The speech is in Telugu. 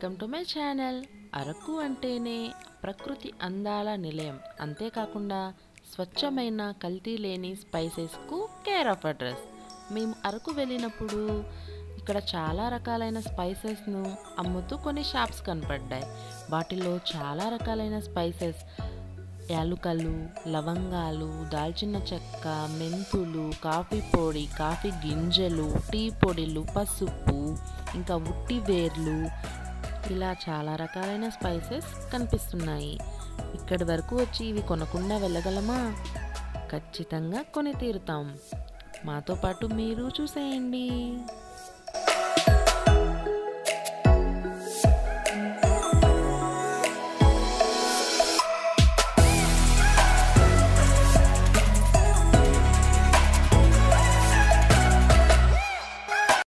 welcome to my channel Araku అంటేనే ప్రకృతి అందాల నిలయం అంతేకాకుండా స్వచ్ఛమైన కల్తీ లేని స్పైసెస్కు కేర్ ఆఫ్ అడ్రస్ మేము అరకు వెళ్ళినప్పుడు ఇక్కడ చాలా రకాలైన స్పైసెస్ను అమ్ముతూ కొన్ని షాప్స్ కనపడ్డాయి వాటిలో చాలా రకాలైన స్పైసెస్ యాలుకలు లవంగాలు దాల్చిన చెక్క మెంతులు కాఫీ పొడి కాఫీ గింజలు టీ పొడిలు పసుపు ఇంకా ఉట్టి వేర్లు ఇలా చాలా రకాలైన స్పైసెస్ కనిపిస్తున్నాయి ఇక్కడి వరకు వచ్చి ఇవి కొనకుండా వెళ్ళగలమా ఖచ్చితంగా కొని తీరుతాం మాతో పాటు మీరు చూసేయండి